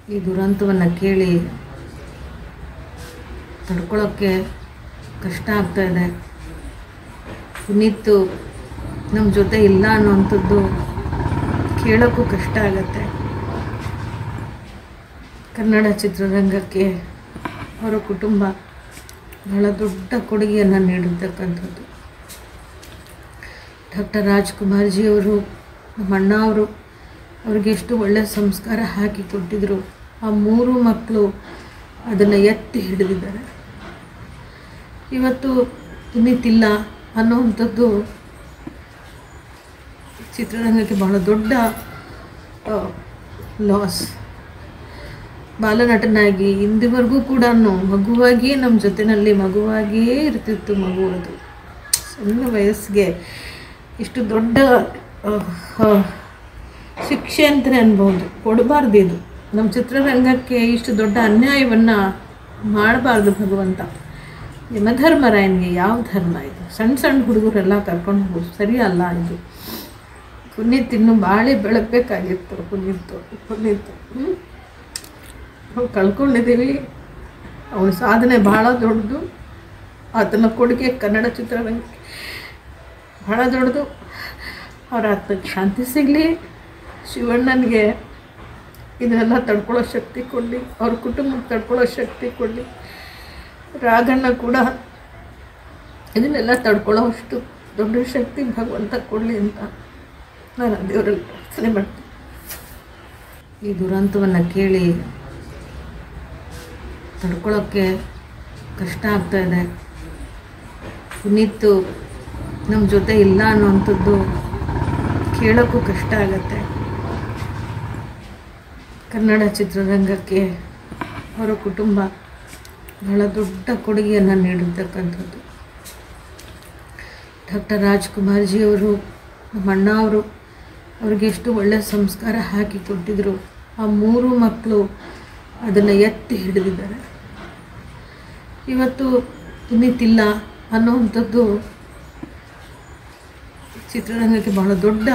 ಈ ದುರಂತವನ್ನು ಕೇಳಿ ತಡ್ಕೊಳ್ಳೋಕ್ಕೆ ಕಷ್ಟ ಆಗ್ತಾ ಇದೆ ಪುನೀತು ನಮ್ಮ ಜೊತೆ ಇಲ್ಲ ಅನ್ನೋವಂಥದ್ದು ಕೇಳೋಕ್ಕೂ ಕಷ್ಟ ಆಗುತ್ತೆ ಕನ್ನಡ ಚಿತ್ರರಂಗಕ್ಕೆ ಅವರ ಕುಟುಂಬ ಬಹಳ ದೊಡ್ಡ ಕೊಡುಗೆಯನ್ನು ನೀಡಿರ್ತಕ್ಕಂಥದ್ದು ಡಾಕ್ಟರ್ ರಾಜ್ಕುಮಾರ್ಜಿಯವರು ನಮ್ಮ ಅಣ್ಣ ಅವರು ಅವ್ರಿಗೆ ಎಷ್ಟು ಒಳ್ಳೆಯ ಸಂಸ್ಕಾರ ಹಾಕಿ ಕೊಟ್ಟಿದ್ರು ಆ ಮೂರು ಮಕ್ಕಳು ಅದನ್ನು ಎತ್ತಿ ಹಿಡಿದಿದ್ದಾರೆ ಇವತ್ತು ಪುನೀತಿಲ್ಲ ಅನ್ನೋವಂಥದ್ದು ಚಿತ್ರರಂಗಕ್ಕೆ ಬಹಳ ದೊಡ್ಡ ಲಾಸ್ ಬಾಲನಟನಾಗಿ ಇಂದಿವರೆಗೂ ಕೂಡ ಮಗುವಾಗಿಯೇ ನಮ್ಮ ಜೊತೆಯಲ್ಲಿ ಮಗುವಾಗಿಯೇ ಇರ್ತಿತ್ತು ಮಗು ಅದು ಸಣ್ಣ ವಯಸ್ಸಿಗೆ ಇಷ್ಟು ದೊಡ್ಡ ಆ, ಆ, ಶಿಕ್ಷೆ ಅಂತಲೇ ಅನ್ಬೋದು ಕೊಡಬಾರ್ದು ಇದು ನಮ್ಮ ಚಿತ್ರರಂಗಕ್ಕೆ ಇಷ್ಟು ದೊಡ್ಡ ಅನ್ಯಾಯವನ್ನು ಮಾಡಬಾರ್ದು ಭಗವಂತ ಯಮಧರ್ಮರಾಯನಿಗೆ ಯಾವ ಧರ್ಮ ಇದು ಸಣ್ಣ ಸಣ್ಣ ಹುಡುಗರೆಲ್ಲ ಕರ್ಕೊಂಡು ಹೋಗೋದು ಸರಿ ಅಲ್ಲ ಇದು ಪುನೀತ್ ಇನ್ನು ಬಾಳೆ ಬೆಳಗಬೇಕಾಗಿತ್ತು ಪುನೀತ್ ಪುನೀತ್ ಹ್ಞೂ ನಾವು ಕಳ್ಕೊಂಡಿದ್ದೀವಿ ಅವನ ಸಾಧನೆ ಭಾಳ ದೊಡ್ಡದು ಆತನ ಕೊಡುಗೆ ಕನ್ನಡ ಚಿತ್ರರಂಗಕ್ಕೆ ಭಾಳ ದೊಡ್ಡದು ಅವ್ರ ಆತ್ಮಕ್ಕೆ ಶಾಂತಿ ಸಿಗಲಿ ಶಿವಣ್ಣನಿಗೆ ಇದನ್ನೆಲ್ಲ ತಡ್ಕೊಳ್ಳೋ ಶಕ್ತಿ ಕೊಡಲಿ ಅವ್ರ ಕುಟುಂಬಕ್ಕೆ ತಡ್ಕೊಳ್ಳೋ ಶಕ್ತಿ ಕೊಡಲಿ ರಾಘಣ್ಣ ಕೂಡ ಇದನ್ನೆಲ್ಲ ತಡ್ಕೊಳ್ಳೋ ಅಷ್ಟು ದೊಡ್ಡ ಶಕ್ತಿ ಭಗವಂತ ಕೊಡಲಿ ಅಂತ ನಾನು ದೇವರಲ್ಲಿ ಪ್ರಾರ್ಥನೆ ಮಾಡ್ತೀನಿ ಈ ದುರಂತವನ್ನು ಕೇಳಿ ತಡ್ಕೊಳ್ಳೋಕ್ಕೆ ಕಷ್ಟ ಆಗ್ತಾ ಇದೆ ಪುನೀತು ನಮ್ಮ ಜೊತೆ ಇಲ್ಲ ಅನ್ನೋವಂಥದ್ದು ಕೇಳೋಕ್ಕೂ ಕಷ್ಟ ಆಗುತ್ತೆ ಕನ್ನಡ ಚಿತ್ರರಂಗಕ್ಕೆ ಅವರ ಕುಟುಂಬ ಬಹಳ ದೊಡ್ಡ ಕೊಡುಗೆಯನ್ನು ನೀಡಿರ್ತಕ್ಕಂಥದ್ದು ಡಾಕ್ಟರ್ ರಾಜ್ಕುಮಾರ್ಜಿಯವರು ನಮ್ಮ ಅಣ್ಣ ಅವರು ಅವ್ರಿಗೆ ಎಷ್ಟು ಒಳ್ಳೆಯ ಸಂಸ್ಕಾರ ಹಾಕಿ ಕೊಟ್ಟಿದ್ರು ಆ ಮೂರು ಮಕ್ಕಳು ಅದನ್ನು ಎತ್ತಿ ಹಿಡಿದಿದ್ದಾರೆ ಇವತ್ತು ಪುನೀತಿಲ್ಲ ಅನ್ನೋವಂಥದ್ದು ಚಿತ್ರರಂಗಕ್ಕೆ ಬಹಳ ದೊಡ್ಡ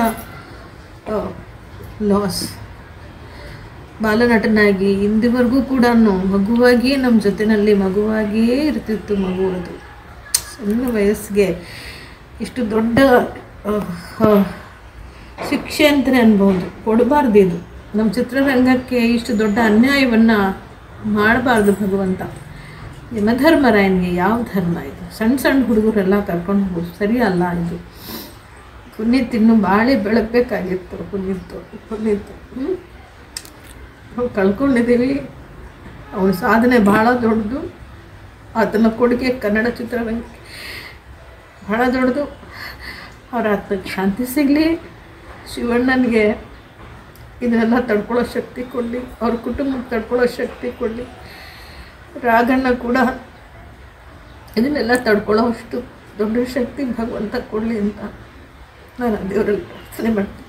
ಲಾಸ್ ಬಾಲನಟನಾಗಿ ಇಂದಿವರೆಗೂ ಕೂಡ ಮಗುವಾಗಿಯೇ ನಮ್ಮ ಜೊತೆಯಲ್ಲಿ ಮಗುವಾಗಿಯೇ ಇರ್ತಿತ್ತು ಮಗು ಅದು ಸಣ್ಣ ವಯಸ್ಸಿಗೆ ಇಷ್ಟು ದೊಡ್ಡ ಆ, ಆ, ಶಿಕ್ಷೆ ಅಂತಲೇ ಅನ್ಬೋದು ಕೊಡಬಾರ್ದು ಇದು ನಮ್ಮ ಚಿತ್ರರಂಗಕ್ಕೆ ಇಷ್ಟು ದೊಡ್ಡ ಅನ್ಯಾಯವನ್ನು ಮಾಡಬಾರ್ದು ಭಗವಂತ ಯಮಧರ್ಮರಾಯನಿಗೆ ಯಾವ ಧರ್ಮ ಇದು ಸಣ್ಣ ಸಣ್ಣ ಹುಡುಗರೆಲ್ಲ ಕರ್ಕೊಂಡು ಹೋಗೋದು ಸರಿ ಅಲ್ಲ ಇದು ಪುನೀತ್ ಇನ್ನು ಬಾಳೆ ಬೆಳಗಬೇಕಾಗಿತ್ತು ಪುನೀತ್ ಪುನೀತ್ ಹ್ಞೂ ನಾವು ಕಳ್ಕೊಂಡಿದ್ದೀವಿ ಅವನ ಸಾಧನೆ ಭಾಳ ದೊಡ್ಡದು ಆತನ ಕೊಡುಗೆ ಕನ್ನಡ ಚಿತ್ರರಂಗಕ್ಕೆ ಭಾಳ ದೊಡ್ಡದು ಅವ್ರ ಆತ್ಮಕ್ಕೆ ಶಾಂತಿ ಸಿಗಲಿ ಶಿವಣ್ಣನಿಗೆ ಇದನ್ನೆಲ್ಲ ತಡ್ಕೊಳ್ಳೋ ಶಕ್ತಿ ಕೊಡಲಿ ಅವ್ರ ಕುಟುಂಬಕ್ಕೆ ತಡ್ಕೊಳ್ಳೋ ಶಕ್ತಿ ಕೊಡಲಿ ರಾಘಣ್ಣ ಕೂಡ ಇದನ್ನೆಲ್ಲ ತಡ್ಕೊಳ್ಳೋ ಅಷ್ಟು ದೊಡ್ಡ ಶಕ್ತಿ ಭಗವಂತ ಕೊಡಲಿ ಅಂತ ನಾನು ದೇವರಲ್ಲಿ ಪ್ರಾರ್ಥನೆ ಮಾಡ್ತೀನಿ